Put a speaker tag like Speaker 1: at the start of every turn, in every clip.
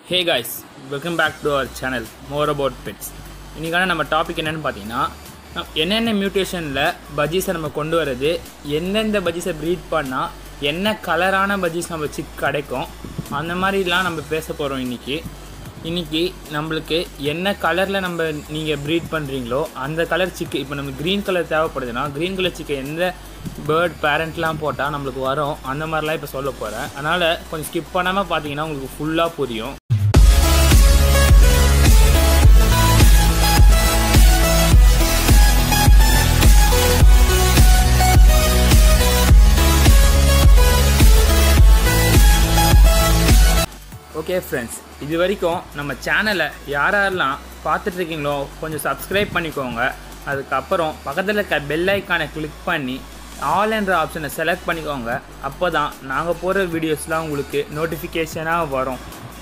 Speaker 1: hey guys welcome back to our channel more about pets இன்றைக்கான நம்ம topic என்னென்னு பார்த்தீங்கன்னா நம் என்னென்ன மியூட்டேஷனில் பஜ்ஜீஸை நம்ம கொண்டு வர்றது எந்தெந்த பஜ்ஜீஸை ப்ரீட் பண்ணால் என்ன கலரான பஜ்ஜீஸ் நம்ம சிக் கிடைக்கும் அந்த மாதிரிலாம் நம்ம பேச போகிறோம் இன்றைக்கி இன்றைக்கி நம்மளுக்கு என்ன கலரில் நம்ம நீங்கள் ப்ரீட் பண்ணுறீங்களோ அந்த கலர் சிக்கு இப்போ நம்ம க்ரீன் கலர் தேவைப்படுதுன்னா க்ரீன் கலர் சிக்கு எந்த பேர்ட் பேரண்ட்லாம் போட்டால் நம்மளுக்கு வரும் அந்த மாதிரிலாம் இப்போ சொல்ல போகிறேன் அதனால் கொஞ்சம் ஸ்கிப் பண்ணாமல் பார்த்தீங்கன்னா உங்களுக்கு ஃபுல்லாக புரியும் ஓகே ஃப்ரெண்ட்ஸ் இது வரைக்கும் நம்ம சேனலை யார் யாரெல்லாம் பார்த்துட்ருக்கீங்களோ கொஞ்சம் சப்ஸ்கிரைப் பண்ணிக்கோங்க அதுக்கப்புறம் பக்கத்தில் இருக்க பெல் ஐக்கானை கிளிக் பண்ணி ஆல் என்ற ஆப்ஷனை செலக்ட் பண்ணிக்கோங்க அப்போ தான் நாங்கள் போகிற வீடியோஸ்லாம் உங்களுக்கு நோட்டிஃபிகேஷனாக வரும்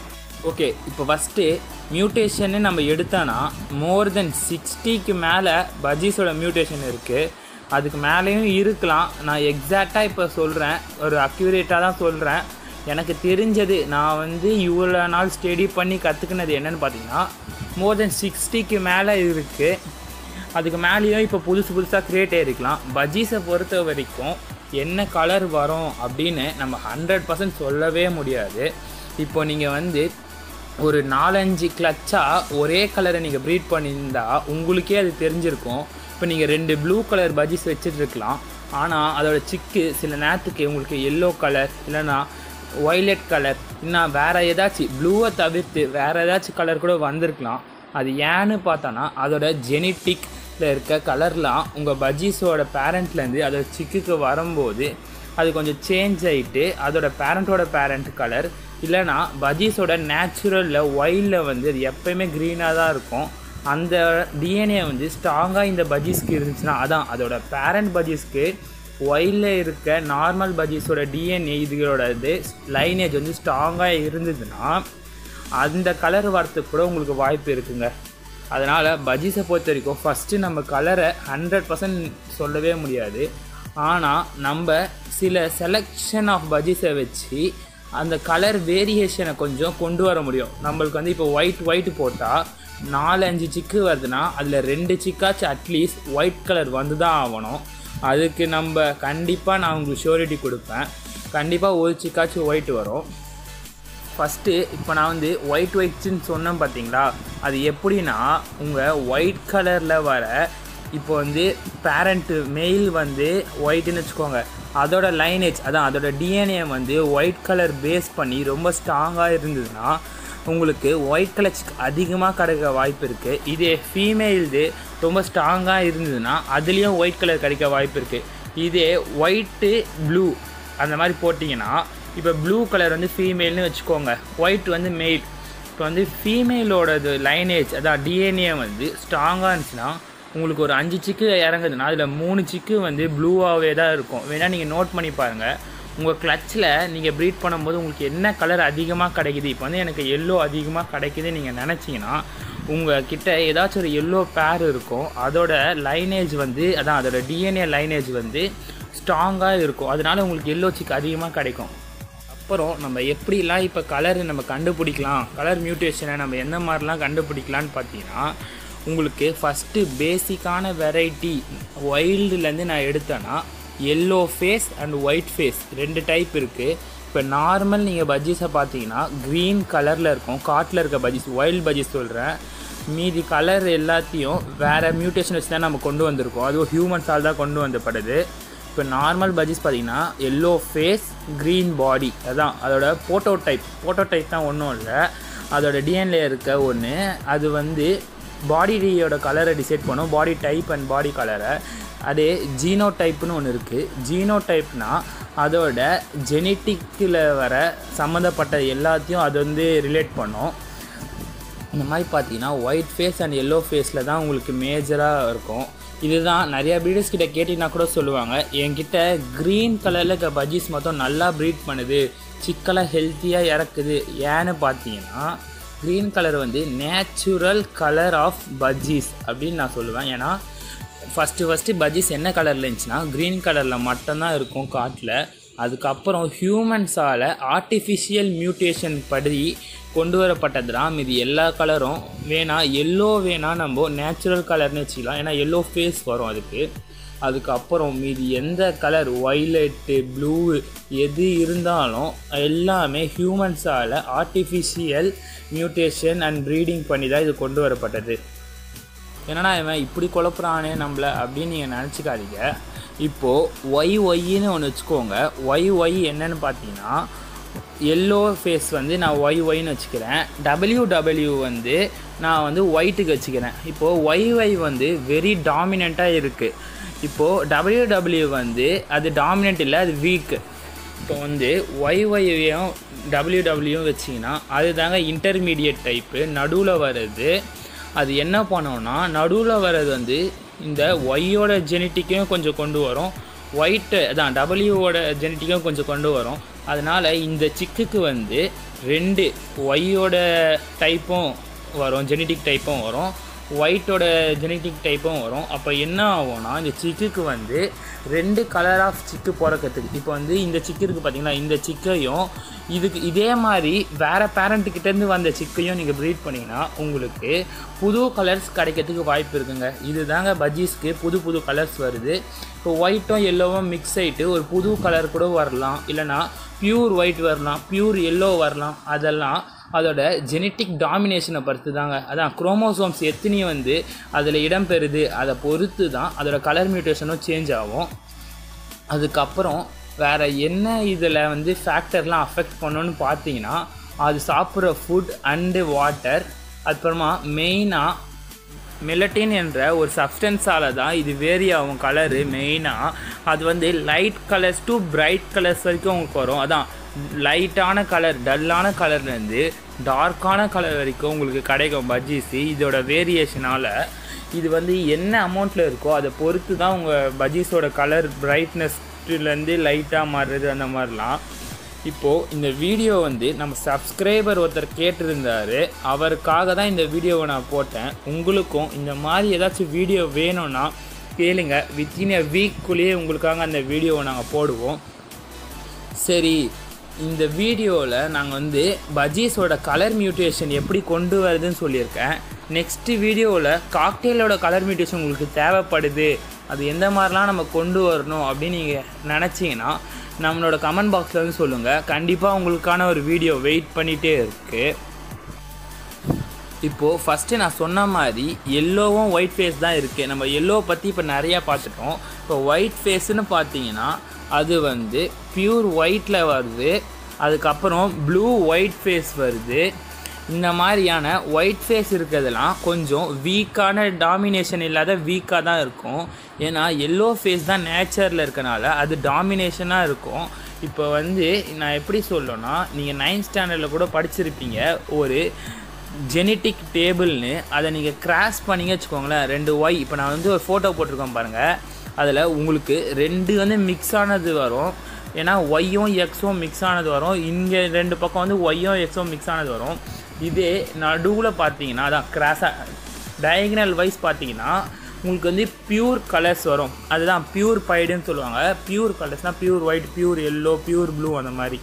Speaker 1: ஓகே இப்போ ஃபஸ்ட்டு மியூட்டேஷன்னு நம்ம எடுத்தோன்னா மோர் தென் சிக்ஸ்டிக்கு மேலே பஜ்ஜீஸோட மியூட்டேஷன் இருக்குது அதுக்கு மேலேயும் இருக்கலாம் நான் எக்ஸாக்டாக இப்போ சொல்கிறேன் ஒரு அக்யூரேட்டாக தான் சொல்கிறேன் எனக்கு தெரிஞ்சது நான் வந்து இவ்வளோ நாள் ஸ்டடி பண்ணி கற்றுக்கினது என்னென்னு பார்த்தீங்கன்னா மோர் தென் சிக்ஸ்டிக்கு மேலே இருக்குது அதுக்கு மேலேயும் இப்போ புதுசு புதுசாக க்ரியேட் ஆகிருக்கலாம் பஜ்ஜீஸை பொறுத்த வரைக்கும் என்ன கலர் வரும் அப்படின்னு நம்ம ஹண்ட்ரட் பர்சன்ட் சொல்லவே முடியாது இப்போ நீங்கள் வந்து ஒரு நாலஞ்சு கிளச்சாக ஒரே கலரை நீங்கள் ப்ரீட் பண்ணியிருந்தா உங்களுக்கே அது தெரிஞ்சிருக்கும் இப்போ நீங்கள் ரெண்டு ப்ளூ கலர் பஜ்ஜீஸ் வச்சுட்ருக்கலாம் ஆனால் அதோட சிக்கு சில நேரத்துக்கு உங்களுக்கு எல்லோ கலர் இல்லைன்னா ஒய்லெட் கலர் இன்னும் வேறு ஏதாச்சும் ப்ளூவை தவிர்த்து வேறு ஏதாச்சும் கலர் கூட வந்திருக்கலாம் அது ஏன்னு பார்த்தோன்னா அதோட ஜெனட்டிக்கில் இருக்க கலர்லாம் உங்கள் பஜ்ஜீஸோட பேரண்ட்லேருந்து அதோட சிக்குக்கு வரும்போது அது கொஞ்சம் சேஞ்ச் ஆகிட்டு அதோட பேரண்ட்டோட பேரண்ட் கலர் இல்லைனா பஜ்ஜீஸோட நேச்சுரலில் ஒயிலில் வந்து அது எப்போயுமே க்ரீனாக தான் இருக்கும் அந்த டிஎன்ஏ வந்து ஸ்ட்ராங்காக இந்த பஜ்ஜீஸ்க்கு இருந்துச்சுன்னா அதான் அதோட பேரண்ட் பஜ்ஜீஸ்க்கு ஒயிலில் இருக்க நார்மல் பஜ்ஜீஸோட டிஎன்ஏ இதுகளோட இது லைனேஜ் வந்து ஸ்ட்ராங்காக இருந்ததுன்னா அந்த கலர் வரத்துக்கு கூட உங்களுக்கு வாய்ப்பு இருக்குங்க அதனால் பஜ்ஜீஸை பொறுத்த வரைக்கும் ஃபஸ்ட்டு நம்ம கலரை ஹண்ட்ரட் பர்சன்ட் சொல்லவே முடியாது ஆனால் நம்ம சில செலெக்ஷன் ஆஃப் பஜ்ஜீஸை வச்சு அந்த கலர் வேரியேஷனை கொஞ்சம் கொண்டு வர முடியும் நம்மளுக்கு வந்து இப்போ ஒயிட் ஒயிட் போட்டால் நாலு அஞ்சு சிக்கு வருதுன்னா அதில் ரெண்டு சிக்காச்சும் அட்லீஸ்ட் ஒயிட் கலர் வந்து தான் ஆகணும் அதுக்கு நம்ம கண்டிப்பாக நான் உங்களுக்கு ஷூரிட்டி கொடுப்பேன் கண்டிப்பாக ஒரு சிக்காச்சும் ஒயிட் வரும் ஃபஸ்ட்டு இப்போ நான் வந்து ஒயிட் ஒயிட்ஸ்ன்னு சொன்னேன் பார்த்தீங்களா அது எப்படின்னா உங்கள் ஒயிட் கலரில் வர இப்போ வந்து பேரண்ட்டு மெயில் வந்து ஒயிட்டுன்னு வச்சுக்கோங்க அதோட லைனேஜ் அதான் அதோட டிஎன்ஏ வந்து ஒயிட் கலர் பேஸ் பண்ணி ரொம்ப ஸ்ட்ராங்காக இருந்ததுன்னா உங்களுக்கு ஒயிட் கலர் அதிகமாக கிடைக்க வாய்ப்பு இருக்குது இதே ஃபீமேல்து ரொம்ப ஸ்ட்ராங்காக இருந்ததுன்னா அதுலேயும் ஒயிட் கலர் கிடைக்க வாய்ப்பு இருக்குது இதே ஒயிட்டு ப்ளூ அந்த மாதிரி போட்டிங்கன்னா இப்போ ப்ளூ கலர் வந்து ஃபீமேல்னு வச்சுக்கோங்க ஒயிட் வந்து மெயில் இப்போ வந்து ஃபீமேலோடது லைனேஜ் அதான் டிஎன்ஏ வந்து ஸ்ட்ராங்காக இருந்துச்சுன்னா உங்களுக்கு ஒரு அஞ்சு சிக்கு இறங்குதுன்னா அதில் மூணு சிக்கு வந்து ப்ளூவாகவே தான் இருக்கும் வேணால் நீங்கள் நோட் பண்ணி பாருங்கள் உங்கள் கிளச்சில் நீங்கள் ப்ரீட் பண்ணும்போது உங்களுக்கு என்ன கலர் அதிகமாக கிடைக்குது இப்போ வந்து எனக்கு எல்லோ அதிகமாக கிடைக்குதுன்னு நீங்கள் நினச்சிங்கன்னா உங்கள் கிட்ட ஏதாச்சும் ஒரு எல்லோ பேர் இருக்கும் அதோட லைனேஜ் வந்து அதான் அதோட டிஎன்ஏ லைனேஜ் வந்து ஸ்ட்ராங்காக இருக்கும் அதனால உங்களுக்கு எல்லோ சிக் அதிகமாக கிடைக்கும் அப்புறம் நம்ம எப்படிலாம் இப்போ கலர் நம்ம கண்டுபிடிக்கலாம் கலர் மியூட்டேஷனை நம்ம எந்த மாதிரிலாம் கண்டுபிடிக்கலான்னு பார்த்தீங்கன்னா உங்களுக்கு ஃபஸ்ட்டு பேசிக்கான வெரைட்டி ஒயில்டுலேருந்து நான் எடுத்தேன்னா yellow face and white face ரெண்டு டைப் இருக்குது இப்போ நார்மல் நீங்கள் பஜ்ஜீஸை பார்த்தீங்கன்னா க்ரீன் கலரில் இருக்கும் காட்டில் இருக்க பஜ்ஜீஸ் ஒயில்டு பஜ்ஜீஸ் சொல்கிறேன் மீதி கலர் எல்லாத்தையும் வேறு மியூட்டேஷன் வச்சு தான் நம்ம கொண்டு வந்திருக்கோம் அதுவும் ஹியூமன்ஸால் தான் கொண்டு வந்தப்படுது இப்போ நார்மல் பஜ்ஜீஸ் பார்த்தீங்கன்னா எல்லோ ஃபேஸ் க்ரீன் பாடி அதான் அதோட ஃபோட்டோ டைப் ஃபோட்டோ டைப் தான் ஒன்றும் இல்லை அதோட டிஎன்ஏ இருக்க ஒன்று அது வந்து பாடியோட கலரை டிசைட் பண்ணும் பாடி டைப் அண்ட் பாடி கலரை அதே ஜீனோ டைப்னு ஒன்று இருக்குது ஜீனோ டைப்னால் அதோட ஜெனட்டிக்கில் வர சம்மந்தப்பட்ட எல்லாத்தையும் அது வந்து ரிலேட் பண்ணும் இந்த மாதிரி பார்த்தீங்கன்னா ஒயிட் ஃபேஸ் அண்ட் எல்லோ ஃபேஸில் தான் உங்களுக்கு மேஜராக இருக்கும் இதுதான் நிறையா ப்ரீடர்ஸ் கிட்ட கேட்டிங்கன்னா கூட சொல்லுவாங்க என்கிட்ட க்ரீன் கலரில் இருக்க பஜ்ஜீஸ் மொத்தம் நல்லா ப்ரீட் பண்ணுது சிக்கலாக ஹெல்த்தியாக இறக்குது ஏன்னு பார்த்தீங்கன்னா க்ரீன் கலர் வந்து நேச்சுரல் கலர் ஆஃப் பஜ்ஜீஸ் அப்படின்னு நான் சொல்லுவேன் ஏன்னா ஃபஸ்ட்டு ஃபஸ்ட்டு பஜ்ஜீஸ் என்ன கலரில் இருந்துச்சுன்னா க்ரீன் கலரில் மட்டும்தான் இருக்கும் காட்டில் அதுக்கப்புறம் ஹியூமன்ஸால் ஆர்டிஃபிஷியல் மியூட்டேஷன் படி கொண்டு வரப்பட்டது தான் மீதி எல்லா கலரும் வேணா எல்லோ வேணா நம்ம நேச்சுரல் கலர்னு வச்சுக்கலாம் ஏன்னா எல்லோ ஃபேஸ் வரும் அதுக்கு அதுக்கப்புறம் மீதி எந்த கலர் ஒய்லெட்டு ப்ளூ எது இருந்தாலும் எல்லாமே ஹியூமன்ஸால் ஆர்டிஃபிஷியல் மியூட்டேஷன் அண்ட் ப்ரீடிங் பண்ணி தான் இது கொண்டு வரப்பட்டது என்னடா இவன் இப்படி குழப்புறானே நம்மள அப்படின்னு நீங்கள் நினச்சிக்காதீங்க இப்போது ஒய் ஒய்ன்னு ஒன்று வச்சுக்கோங்க ஒய் ஒய் என்னன்னு பார்த்தீங்கன்னா எல்லோ ஃபேஸ் வந்து நான் ஒய் ஒய்னு வச்சுக்கிறேன் டபிள்யூ டபிள்யூ வந்து நான் வந்து ஒயிட்டுக்கு வச்சுக்கிறேன் இப்போது ஒய் ஒய் வந்து வெரி டாமினண்ட்டாக இருக்குது இப்போது டபிள்யூ டபிள்யூ வந்து அது டாமினண்ட் இல்லை அது வீக்கு இப்போ வந்து ஒய் ஒய்யும் டபிள்யூ டபிள்யூவும் வச்சிங்கன்னா அதுதாங்க இன்டர்மீடியட் டைப்பு நடுவில் வர்றது அது என்ன பண்ணோன்னா நடுவில் வர்றது வந்து இந்த ஒய்யோட ஜெனட்டிக்கையும் கொஞ்சம் கொண்டு வரும் ஒயிட்டு அதான் டபிள்யூவோட ஜெனட்டிக்கும் கொஞ்சம் கொண்டு வரும் அதனால் இந்த சிக்குக்கு வந்து ரெண்டு ஒய்யோட டைப்பும் வரும் ஜெனட்டிக் டைப்பும் வரும் ஒயிட்டோட ஜெனட்டிக் டைப்பும் வரும் அப்போ என்ன ஆகும்னா இந்த சிக்குக்கு வந்து ரெண்டு கலர் ஆஃப் சிக்கு பிறக்கிறதுக்கு இப்போ வந்து இந்த சிக்கு இருக்குது பார்த்தீங்களா இந்த சிக்கையும் இதுக்கு இதே மாதிரி வேறு பேரண்ட்டுக்கிட்டேருந்து வந்த சிக்கையும் நீங்கள் ப்ரீட் பண்ணிங்கன்னா உங்களுக்கு புது கலர்ஸ் கிடைக்கிறதுக்கு வாய்ப்பு இருக்குங்க இதுதாங்க பஜ்ஜீஸ்க்கு புது புது கலர்ஸ் வருது இப்போ ஒயிட்டும் எல்லோவும் மிக்ஸ் ஆகிட்டு ஒரு புது கலர் கூட வரலாம் இல்லைனா பியூர் ஒயிட் வரலாம் பியூர் எல்லோ வரலாம் அதெல்லாம் அதோட ஜெனட்டிக் டாமினேஷனை பொறுத்து தாங்க அதான் குரோமோசோம்ஸ் எத்தனை வந்து அதில் இடம்பெறுது அதை பொறுத்து தான் அதோட கலர் மியூட்டேஷனும் சேஞ்ச் ஆகும் அதுக்கப்புறம் வேறு என்ன இதில் வந்து ஃபேக்டர்லாம் அஃபெக்ட் பண்ணணும்னு பார்த்தீங்கன்னா அது சாப்பிட்ற ஃபுட் அண்டு வாட்டர் அப்புறமா மெயினாக மெலட்டின் என்ற ஒரு சப்ஸ்டன்ஸால் தான் இது வேரி ஆகும் கலரு மெயினாக அது வந்து light colours to bright colours வரைக்கும் உங்களுக்கு வரும் அதான் லைட்டான கலர் டல்லான கலர்லேருந்து டார்க்கான கலர் வரைக்கும் உங்களுக்கு கிடைக்கும் பஜ்ஜீஸு இதோட வேரியேஷனால் இது வந்து என்ன அமௌண்ட்டில் இருக்கோ அதை பொறுத்து தான் உங்கள் பஜ்ஜீஸோட கலர் பிரைட்னஸ்லேருந்து லைட்டாக மாறுறது அந்த மாதிரிலாம் இப்போது இந்த வீடியோ வந்து நம்ம சப்ஸ்கிரைபர் ஒருத்தர் கேட்டிருந்தார் அவருக்காக தான் இந்த வீடியோவை நான் போட்டேன் உங்களுக்கும் இந்த மாதிரி ஏதாச்சும் வீடியோ வேணும்னா கேளுங்க வித்தின் எ வீக்குள்ளேயே உங்களுக்காக அந்த வீடியோவை நாங்கள் போடுவோம் சரி இந்த வீடியோவில் நாங்கள் வந்து பஜ்ஜீஸோட கலர் மியூட்டேஷன் எப்படி கொண்டு வருதுன்னு சொல்லியிருக்கேன் நெக்ஸ்ட்டு வீடியோவில் காக்டெயிலோட கலர் மியூட்டேஷன் உங்களுக்கு தேவைப்படுது அது எந்த மாதிரிலாம் நம்ம கொண்டு வரணும் அப்படின்னு நீங்கள் நினச்சிங்கன்னா நம்மளோட கமெண்ட் பாக்ஸில் வந்து சொல்லுங்கள் கண்டிப்பாக உங்களுக்கான ஒரு வீடியோ வெயிட் பண்ணிகிட்டே இருக்குது இப்போது ஃபஸ்ட்டு நான் சொன்ன மாதிரி எல்லோவும் ஒயிட் ஃபேஸ் தான் இருக்குது நம்ம எல்லோ பற்றி இப்போ நிறையா பார்த்துட்டோம் இப்போ ஒயிட் ஃபேஸ்னு பார்த்தீங்கன்னா அது வந்து பியூர் ஒயிட்டில் வருது அதுக்கப்புறம் ப்ளூ ஒயிட் ஃபேஸ் வருது இந்த மாதிரியான ஒயிட் ஃபேஸ் இருக்கிறதெல்லாம் கொஞ்சம் வீக்கான டாமினேஷன் இல்லாத வீக்காக தான் இருக்கும் ஏன்னா எல்லோ ஃபேஸ் தான் நேச்சரில் இருக்கனால அது டாமினேஷனாக இருக்கும் இப்போ வந்து நான் எப்படி சொல்லணும்னா நீங்கள் நைன்த் ஸ்டாண்டர்டில் கூட படிச்சிருப்பீங்க ஒரு ஜெனட்டிக் டேபிள்னு அதை நீங்கள் கிராஸ் பண்ணிங்க வச்சுக்கோங்களேன் ரெண்டு ஒய் இப்போ நான் வந்து ஒரு ஃபோட்டோ போட்டிருக்கேன் பாருங்கள் அதில் உங்களுக்கு ரெண்டு வந்து மிக்ஸ் ஆனது வரும் ஏன்னா ஒய்யும் எக்ஸும் மிக்ஸ் ஆனது வரும் இங்கே ரெண்டு பக்கம் வந்து ஒய்யும் எக்ஸும் மிக்ஸ் ஆனது வரும் இதே நடுவில் பார்த்தீங்கன்னா அதான் கிராஸாக டயகனல் வைஸ் பார்த்தீங்கன்னா உங்களுக்கு வந்து பியூர் கலர்ஸ் வரும் அதுதான் பியூர் பைடுன்னு சொல்லுவாங்க பியூர் கலர்ஸ்னால் pure white pure yellow pure blue அந்த மாதிரி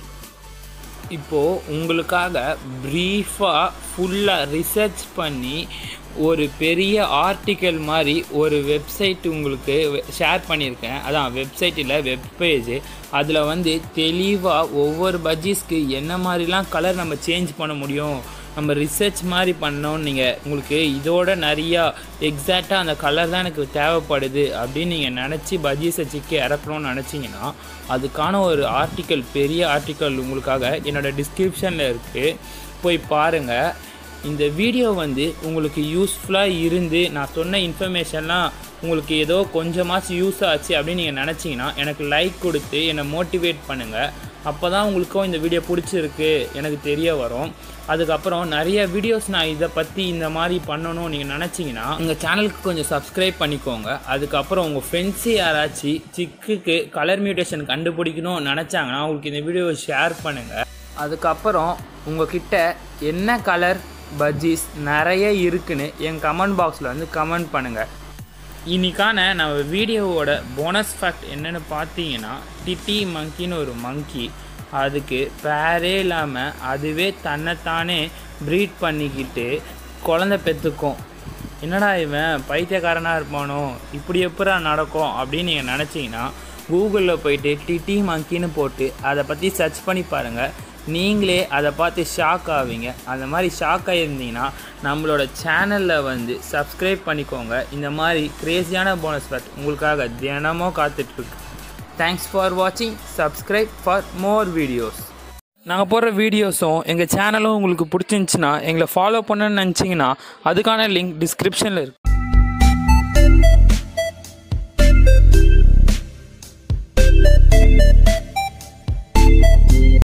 Speaker 1: இப்போது உங்களுக்காக ப்ரீஃபாக ஃபுல்லாக ரிசர்ச் பண்ணி ஒரு பெரிய ஆர்டிக்கல் மாதிரி ஒரு வெப்சைட் உங்களுக்கு ஷேர் பண்ணியிருக்கேன் அதான் வெப்சைட் இல்லை வெப்பேஜ் அதில் வந்து தெளிவாக ஒவ்வொரு பஜ்ஜீஸ்க்கு என்ன மாதிரிலாம் கலர் நம்ம சேஞ்ச் பண்ண முடியும் நம்ம ரிசர்ச் மாதிரி பண்ணோம் நீங்கள் உங்களுக்கு இதோட நிறையா எக்ஸாக்டாக அந்த கலர் தான் எனக்கு தேவைப்படுது அப்படின்னு நீங்கள் நினச்சி பஜ்ஜீஸை சிக்கி இறக்கணும்னு நினச்சிங்கன்னா அதுக்கான ஒரு ஆர்டிக்கல் பெரிய ஆர்டிக்கல் உங்களுக்காக என்னோடய டிஸ்கிரிப்ஷனில் இருக்குது போய் பாருங்கள் இந்த வீடியோ வந்து உங்களுக்கு யூஸ்ஃபுல்லாக இருந்து நான் சொன்ன இன்ஃபர்மேஷன்லாம் உங்களுக்கு ஏதோ கொஞ்சமாச்சும் யூஸ் ஆச்சு அப்படின்னு நீங்கள் நினச்சிங்கன்னா எனக்கு லைக் கொடுத்து என்னை மோட்டிவேட் பண்ணுங்கள் அப்போ தான் உங்களுக்கும் இந்த வீடியோ பிடிச்சிருக்கு எனக்கு தெரிய வரும் அதுக்கப்புறம் நிறைய வீடியோஸ் நான் இதை பற்றி இந்த மாதிரி பண்ணணும் நீங்கள் நினச்சிங்கன்னா உங்கள் சேனலுக்கு கொஞ்சம் சப்ஸ்கிரைப் பண்ணிக்கோங்க அதுக்கப்புறம் உங்கள் ஃப்ரெண்ட்ஸு யாராச்சும் சிக்குக்கு கலர் மியூட்டேஷன் கண்டுபிடிக்கணும்னு நினச்சாங்கன்னா உங்களுக்கு இந்த வீடியோவை ஷேர் பண்ணுங்கள் அதுக்கப்புறம் உங்ககிட்ட என்ன கலர் பஜ்ஜீஸ் நிறைய இருக்குன்னு என் கமெண்ட் பாக்ஸில் வந்து கமெண்ட் பண்ணுங்கள் இன்னைக்கான நம்ம வீடியோவோட போனஸ் ஃபேக்ட் என்னென்னு பார்த்தீங்கன்னா டிட்டி மங்கின்னு ஒரு மங்கி அதுக்கு பேரே இல்லாமல் அதுவே தன்னைத்தானே ப்ரீட் பண்ணிக்கிட்டு குழந்த பெற்றுக்கும் என்னடா இவன் பைத்தியக்காரனாக இருப்பானோ இப்படி எப்படா நடக்கும் அப்படின்னு நீங்கள் நினச்சிங்கன்னா கூகுளில் போயிட்டு டிடி மங்கின்னு போட்டு அதை பற்றி சர்ச் பண்ணி பாருங்கள் நீங்களே அதை பார்த்து ஷாக் ஆவீங்க அந்த மாதிரி ஷாக் ஆகியிருந்தீங்கன்னா நம்மளோட சேனலில் வந்து சப்ஸ்கிரைப் பண்ணிக்கோங்க இந்த மாதிரி க்ரேஸியான போனஸ் பேட் உங்களுக்காக தினமும் காத்துட்ருக்கு தேங்க்ஸ் ஃபார் வாட்சிங் சப்ஸ்கிரைப் ஃபார் மோர் வீடியோஸ் நாங்கள் போடுற வீடியோஸும் எங்கள் சேனலும் உங்களுக்கு பிடிச்சிருந்துச்சின்னா எங்களை ஃபாலோ பண்ணணும்னு நினச்சிங்கன்னா அதுக்கான லிங்க் டிஸ்கிரிப்ஷனில் இருக்குது